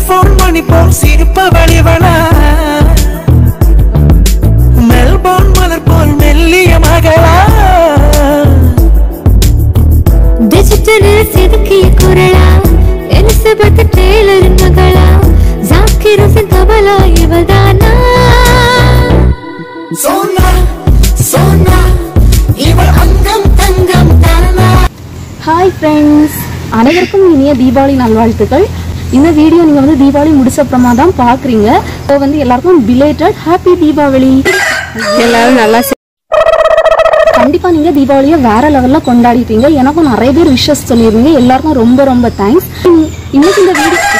cellphone மணி போல் சிரிப்பவளிவளா Melbourne மலர் போல் மெல்லிய மகளா டிஜிட்டலில் செதுக்கிய குரலா எலிசபெத் டேலரின் மகளா ஜாக்கிர் ஹுசேன் கமலா இவள்தானா சோனா சோனா இவள் அங்கம் தங்கம் தானா ஹாய் ஃப்ரெண்ட்ஸ் அனைவருக்கும் இனிய தீபாவளி நல்வாழ்த்துக்கள் இந்த வீடியோ நீங்கள் வந்து தீபாவளி முடிச்ச அப்புறமா தான் பார்க்குறீங்க ஸோ வந்து எல்லாருக்கும் பிலேட்டட் ஹாப்பி தீபாவளி எல்லாரும் நல்லா கண்டிப்பா நீங்க தீபாவளியை வேற லெவல்ல கொண்டாடிப்பீங்க எனக்கும் நிறைய பேர் விஷஸ் சொல்லியிருந்தீங்க எல்லாருக்கும் ரொம்ப ரொம்ப தேங்க்ஸ் இன்னைக்கு இந்த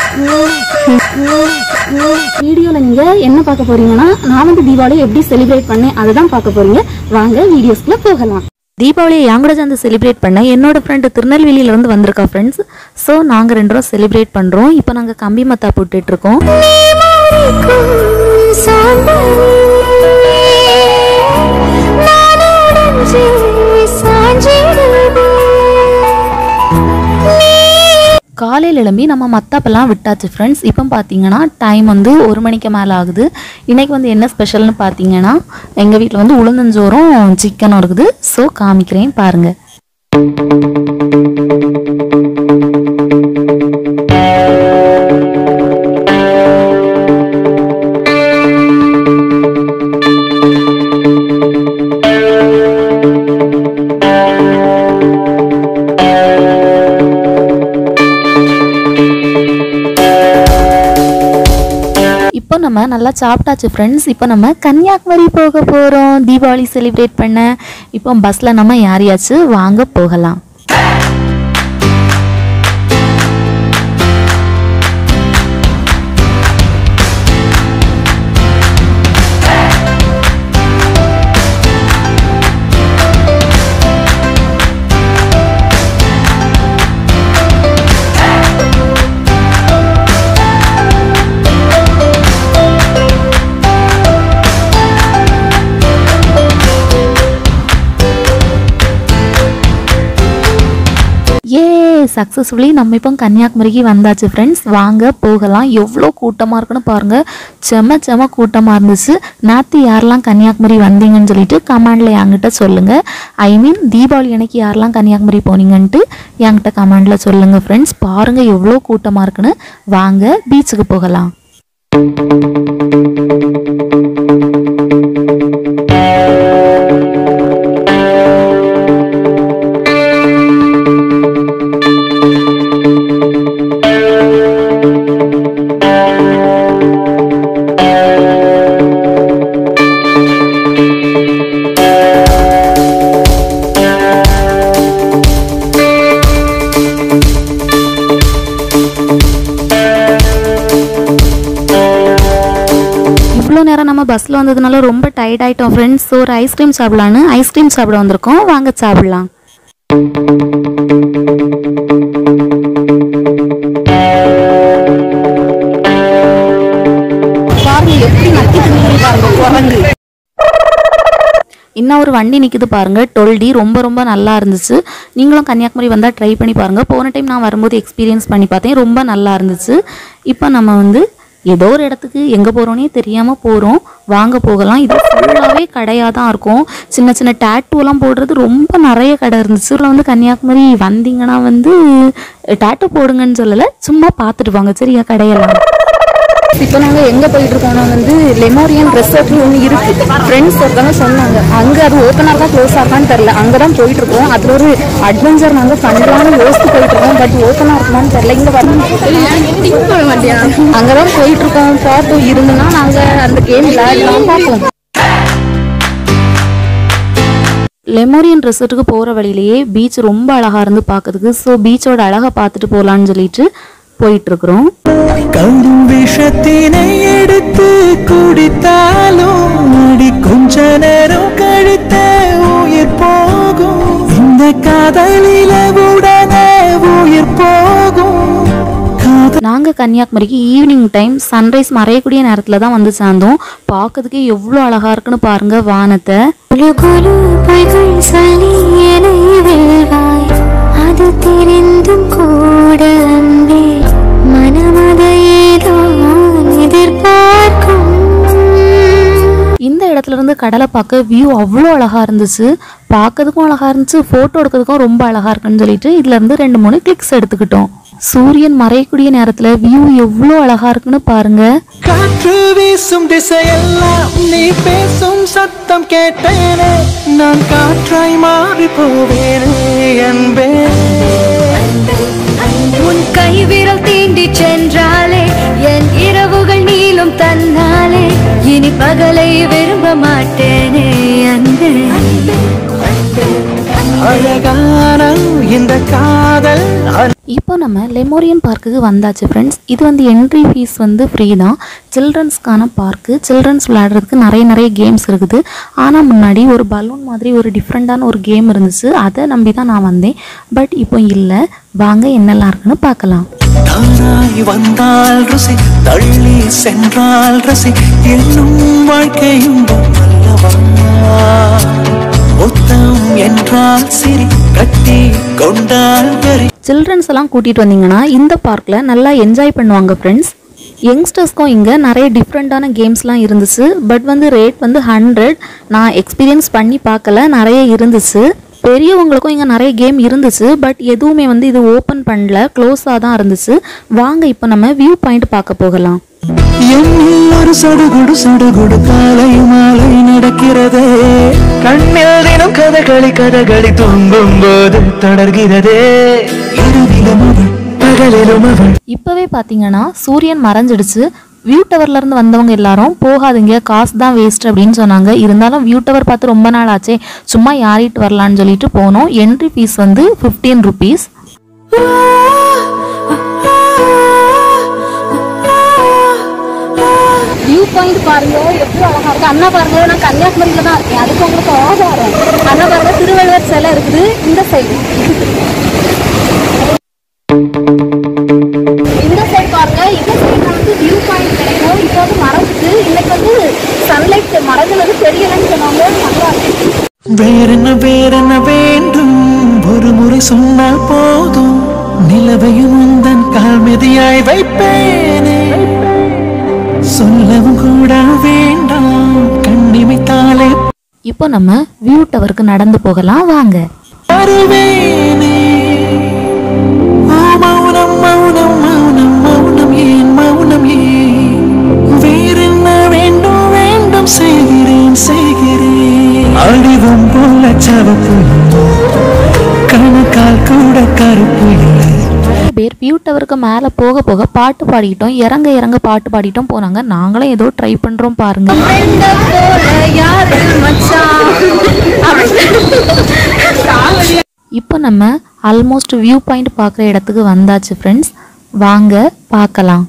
வீடியோ வீடியோல நீங்க என்ன பார்க்க போறீங்கன்னா நான் வந்து தீபாவளியை எப்படி செலிப்ரேட் பண்ணேன் அதை தான் பார்க்க போறீங்க வாங்க வீடியோஸ்க்குள்ள போகலாம் தீபாவளியை என் கூட சேர்ந்து செலிப்ரேட் பண்ண என்னோட ஃப்ரெண்டு திருநெல்வேலியில இருந்து வந்திருக்கா ஃப்ரெண்ட்ஸ் ஸோ நாங்கள் ரெண்டு பேரும் செலிப்ரேட் பண்ணுறோம் இப்போ நாங்கள் கம்பி மத்தா போட்டுட்டு இருக்கோம் காலையில் எழும்பி நம்ம மத்தாப்பெல்லாம் விட்டாச்சு ஃப்ரெண்ட்ஸ் இப்போ பார்த்தீங்கன்னா டைம் வந்து ஒரு மணிக்கு மேலே ஆகுது இன்னைக்கு வந்து என்ன ஸ்பெஷல்னு பார்த்தீங்கன்னா எங்கள் வீட்டில் வந்து உளுந்தஞ்சோறும் சிக்கனும் இருக்குது ஸோ காமிக்கிறேன் பாருங்கள் இப்போ நம்ம நல்லா சாப்பிட்டாச்சு ஃப்ரெண்ட்ஸ் இப்போ நம்ம கன்னியாகுமரி போக போகிறோம் தீபாவளி செலிப்ரேட் பண்ண இப்போ பஸ்ஸில் நம்ம யாரையாச்சும் வாங்க போகலாம் ஏ சக்ஸஸ்ஃபுல்லி நம்ம இப்போ கன்னியாகுமரிக்கு வந்தாச்சு ஃப்ரெண்ட்ஸ் வாங்க போகலாம் எவ்வளோ கூட்டமாக இருக்குன்னு பாருங்கள் செம செம கூட்டமாக இருந்துச்சு நேற்று யாரெல்லாம் கன்னியாகுமரி வந்தீங்கன்னு சொல்லிட்டு கமெண்டில் என்கிட்ட சொல்லுங்கள் ஐ மீன் தீபாவளி அன்னைக்கு யாரெல்லாம் கன்னியாகுமரி போனீங்கன்ட்டு என்கிட்ட கமெண்டில் சொல்லுங்கள் ஃப்ரெண்ட்ஸ் பாருங்கள் எவ்வளோ கூட்டமாக இருக்குன்னு வாங்க பீச்சுக்கு போகலாம் இவ்வளோ நேரம் நம்ம பஸ்ஸில் வந்ததுனால ரொம்ப டயர்ட் ஆகிட்டோம் ஃப்ரெண்ட்ஸ் ஸோ ஒரு ஐஸ்கிரீம் சாப்பிடலான்னு ஐஸ்கிரீம் சாப்பிட வந்திருக்கோம் வாங்க சாப்பிடலாம் பாருங்க எப்படி நக்கிட்டு நிக்குது பாருங்க குரங்கு இன்னும் ஒரு வண்டி நிற்குது பாருங்க டொல்டி ரொம்ப ரொம்ப நல்லா இருந்துச்சு நீங்களும் கன்னியாகுமரி வந்தால் ட்ரை பண்ணி பாருங்க போன டைம் நான் வரும்போது எக்ஸ்பீரியன்ஸ் பண்ணி பார்த்தேன் ரொம்ப நல்லா இருந்துச்சு இப்போ நம்ம வந்து ஏதோ ஒரு இடத்துக்கு எங்கே போகிறோன்னே தெரியாமல் போகிறோம் வாங்க போகலாம் இது ஃபுல்லாகவே கடையாக தான் இருக்கும் சின்ன சின்ன டேட்டூலாம் போடுறது ரொம்ப நிறைய கடை இருந்துச்சு இதில் வந்து கன்னியாகுமரி வந்தீங்கன்னா வந்து டேட்டூ போடுங்கன்னு சொல்லலை சும்மா பார்த்துட்டு வாங்க சரியா கடையெல்லாம் இப்போ நாங்க எங்க போயிட்டு இருக்கோம்னா வந்து லெமோரியன் ரெசார்ட்னு ஒன்று இருக்கு ஃப்ரெண்ட்ஸ் ஒருத்தவங்க சொன்னாங்க அங்க அது ஓப்பனா இருக்கா க்ளோஸா இருக்கான்னு தெரியல அங்க தான் போயிட்டு இருக்கோம் அதுல ஒரு அட்வென்ச்சர் நாங்க பண்ணலாம்னு யோசிச்சு போயிட்டு இருக்கோம் பட் ஓப்பனா இருக்குமான்னு தெரியல இங்க வரணும் அங்கதான் போயிட்டு இருக்கோம் பார்ப்போம் இருந்துன்னா நாங்க அந்த கேம் விளையாடலாம் பார்ப்போம் லெமோரியன் ரெசார்ட்டுக்கு போகிற வழியிலேயே பீச் ரொம்ப அழகாக இருந்து பார்க்கறதுக்கு ஸோ பீச்சோட அழகை பார்த்துட்டு போகலான்னு சொல்லிட்டு போயிட்டுருக்குறோம் கடும் விஷத்தினை எடுத்து குடித்தாலும் அடி கொஞ்ச நேரம் கழித்த உயிர் போகும் இந்த காதலில உடனே உயிர் போகும் காதல் நாங்கள் கன்னியாகுமரிக்கு ஈவினிங் டைம் சன்ரைஸ் மறையக்கூடிய நேரத்தில் தான் வந்து சேர்ந்தோம் பார்க்கறதுக்கே எவ்வளோ அழகாக இருக்குன்னு பாருங்க வானத்தை குலு குலு பொய்கள் சொல்லி என்னை வெல்வாய் அது தெரிந்தும் கூட அன்பே மனமத ஏதோ இடத்துல இருந்து கடலை பார்க்க வியூ அவ்வளோ அழகா இருந்துச்சு பார்க்கறதுக்கும் அழகா இருந்துச்சு ஃபோட்டோ எடுக்கிறதுக்கும் ரொம்ப அழகா இருக்குன்னு சொல்லிட்டு இதுல இருந்து ரெண்டு மூணு கிளிக்ஸ் எடுத்துக்கிட்டோம் சூரியன் மறையக்கூடிய நேரத்துல வியூ எவ்வளோ அழகா இருக்குன்னு பாருங்க காற்று வீசும் திசையெல்லாம் நீ பேசும் சத்தம் கேட்டேனே நான் காற்றாய் மாறி போவேனே அன்பே உன் கைவிரல் தீண்டி சென்றாலே என் இரவுகள் நீளும் தன்னாலே இனி பகலை விரும்ப மாட்டேனே அன்பே அழகான இந்த காதல் இப்போ நம்ம லெமோரியன் பார்க்குக்கு வந்தாச்சு ஃப்ரெண்ட்ஸ் இது வந்து என்ட்ரி ஃபீஸ் வந்து ஃப்ரீ தான் சில்ட்ரன்ஸ்க்கான பார்க்கு சில்ட்ரன்ஸ் விளையாடுறதுக்கு நிறைய நிறைய கேம்ஸ் இருக்குது ஆனால் முன்னாடி ஒரு பலூன் மாதிரி ஒரு டிஃப்ரெண்ட்டான ஒரு கேம் இருந்துச்சு அதை நம்பி தான் நான் வந்தேன் பட் இப்போ இல்லை வாங்க என்னெல்லாம் இருக்குன்னு பார்க்கலாம் தானாய் வந்தால் ருசி தள்ளி சென்றால் ரசி என்னும் வாழ்க்கையும் அல்லவா மொத்தம் என்றால் சிரி கட்டி கொண்டால் வெறி சில்ட்ரன்ஸ் எல்லாம் கூட்டிகிட்டு வந்தீங்கன்னா இந்த பார்க்கில் நல்லா என்ஜாய் பண்ணுவாங்க ஃப்ரெண்ட்ஸ் யங்ஸ்டர்ஸ்க்கும் இங்கே நிறைய டிஃப்ரெண்ட்டான கேம்ஸ்லாம் இருந்துச்சு பட் வந்து ரேட் வந்து ஹண்ட்ரட் நான் எக்ஸ்பீரியன்ஸ் பண்ணி பார்க்கல நிறைய இருந்துச்சு பெரியவங்களுக்கும் இங்கே நிறைய கேம் இருந்துச்சு பட் எதுவுமே வந்து இது ஓப்பன் பண்ணல க்ளோஸாக தான் இருந்துச்சு வாங்க இப்போ நம்ம வியூ பாயிண்ட் பார்க்க போகலாம் என்னில் ஒரு சடுகுடு சடுகுடு காலை மாலை நடக்கிறதே கண்ணில் தினம் கதகளி கதகளி தூங்கும் போது தொடர்கிறதே இரவிலும் அவள் பகலிலும் அவள் இப்போவே பார்த்தீங்கன்னா சூரியன் மறைஞ்சிடுச்சு வியூ டவர்ல இருந்து வந்தவங்க எல்லாரும் போகாதீங்க காசு தான் வேஸ்ட் அப்படின்னு சொன்னாங்க இருந்தாலும் வியூ டவர் பார்த்து ரொம்ப நாள் ஆச்சே சும்மா யாரிட்டு வரலான்னு சொல்லிட்டு போனோம் என்ட்ரி ஃபீஸ் வந்து ஃபிஃப்டீன் ருபீஸ் வியூ பாயிண்ட் பாருங்க எவ்வளோ அழகா இருக்கு அண்ணா பாருங்க நான் கன்னியாகுமரியில தான் இருக்கேன் அதுக்கு உங்களுக்கு ஆதாரம் அண்ணா பாருங்க திருவள்ளுவர் சிலை இருக்குது இந்த சைடு இந்த சைடு பாருங்க இந்த சைடு வந்து வியூ பாயிண்ட் கிடைக்கும் இப்போ வந்து மறைஞ்சிட்டு இன்னைக்கு வந்து சன்லைட் மறைஞ்சது தெரியலன்னு சொன்னாங்க நல்லா இருக்கு வேறென்ன வேறென்ன வேண்டும் ஒரு முறை சொன்னால் போதும் நிலவையும் உந்தன் கால் மிதியாய் வைப்பேனே சொல்லவும் கூட வேண்டாம் கண்ணிமைத்தாலே இப்போ நம்ம வியூ டவருக்கு நடந்து போகலாம் வாங்க வருவேனே ஓ மௌனம் மௌனம் மௌனம் மௌனம் ஏன் மௌனம் ஏன் வேறென்ன வேண்டும் வேண்டும் செய்கிறேன் செய்கிறேன் அடிவம் போல சவப்பு கணக்கால் கூட கருப்பு இல்லை நிறைய பேர் வியூ டவருக்கு மேலே போக போக பாட்டு பாடிக்கிட்டோம் இறங்க இறங்க பாட்டு பாடிட்டோம் போனாங்க நாங்களும் ஏதோ ட்ரை பண்ணுறோம் பாருங்க ஃப்ரெண்ட போல யாரு மச்சான் இப்போ நம்ம ஆல்மோஸ்ட் வியூ பாயிண்ட் பார்க்குற இடத்துக்கு வந்தாச்சு ஃப்ரெண்ட்ஸ் வாங்க பார்க்கலாம்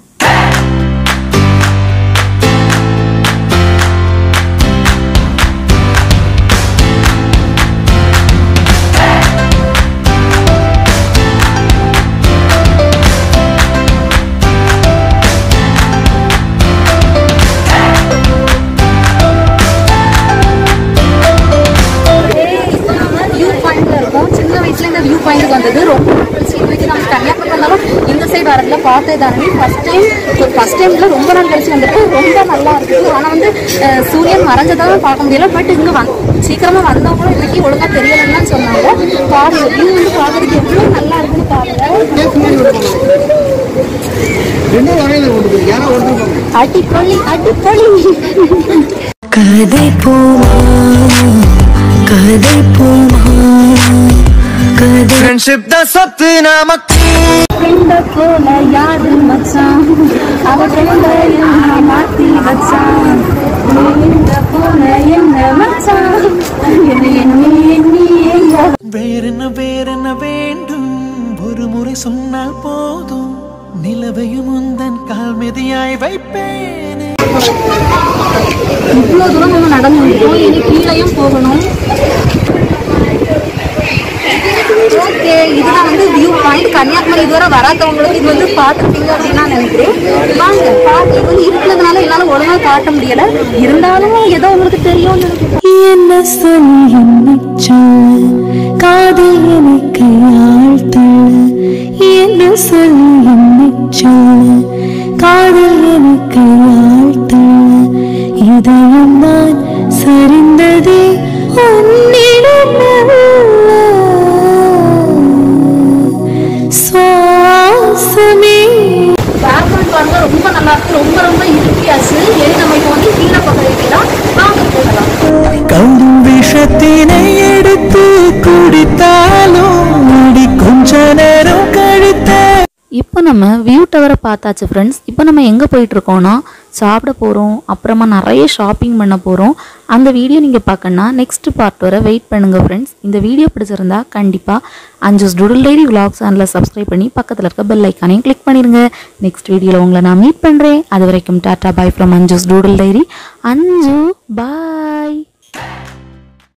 வியூ பாயிண்ட்ல இருக்கோம் சின்ன வயசுல இந்த வியூ பாயிண்ட் வந்தது ரொம்ப நாள் கழிச்சு இது வரைக்கும் நம்ம கன்னியாகுமரி வந்தாலும் இந்த சைடு வரதுல பார்த்தே தானே ஃபர்ஸ்ட் டைம் ஃபர்ஸ்ட் டைம்ல ரொம்ப நாள் கழிச்சு வந்துட்டு ரொம்ப நல்லா இருக்குது ஆனா வந்து அஹ், சூரியன் மறைஞ்சதால பார்க்க முடியல பட் இங்க வந்து சீக்கிரமா வந்தவங்களும் இன்னைக்கு ஒழுங்கா தெரியலன்னு தான் சொன்னாங்க பாருங்க வியூ வந்து பார்க்கறதுக்கு எவ்வளவு நல்லா இருக்குன்னு பாருங்க அடிப்பொலி அடிப்பொலி கதை போமா கதை போமா கதை ஃப்ரெண்ட்ஷிப் தான் சொத்து நமக்கு ஃப்ரெண்ட போல யாரு மச்சான் அவ ஃப்ரெண்ட என்ன மாத்தி வச்சான் ஃப்ரெண்ட போல என்ன மச்சான் என்ன எண்ணி எண்ணி எங்க வேறென்ன வேறென்ன வேண்டும் ஒரு முறை சொன்னால் போதும் நிலவையும் உந்தன் கால் மிதியாய் வைப்பேனே இவ்வளோ தூரம் நம்ம நடந்து வந்துட்டோம் இனி கீழேயும் போகணும் ஓகே இதுதான் வந்து வியூ பாயிண்ட் கன்னியாகுமரி இதுவரை வராதவங்களுக்கு இது வந்து பார்த்துருப்பீங்க அப்படின்னு நான் நினைக்கிறேன் வாங்க பார்த்து இது வந்து இருக்கிறதுனால என்னால் ஒழுங்காக காட்ட முடியல இருந்தாலும் ஏதோ உங்களுக்கு தெரியும்னு நினைக்கிறேன் என்ன சொல்லி என்னைச்சாள் காதல் எனக்கு ஆழ்த்தள் என்ன சொல்லி என்னைச்சாள் காதல் எனக்கு ஆழ்த்தள் இதயம் நான் இப்போ நம்ம வியூ டவரை பார்த்தாச்சு ஃப்ரெண்ட்ஸ் இப்போ நம்ம எங்கே போயிட்டுருக்கோன்னா சாப்பிட போகிறோம் அப்புறமா நிறைய ஷாப்பிங் பண்ண போகிறோம் அந்த வீடியோ நீங்கள் பார்க்கணுன்னா நெக்ஸ்ட் பார்ட் வர வெயிட் பண்ணுங்கள் ஃப்ரெண்ட்ஸ் இந்த வீடியோ பிடிச்சிருந்தா கண்டிப்பாக அஞ்சூஸ் டூடல் டைரி vlogs சேனலை சப்ஸ்கிரைப் பண்ணி பக்கத்தில் இருக்க பெல் ஐக்கானையும் கிளிக் பண்ணிடுங்க நெக்ஸ்ட் வீடியோவில் உங்களை நான் மீட் பண்ணுறேன் அது வரைக்கும் tata bye from Anju's doodle diary Anju bye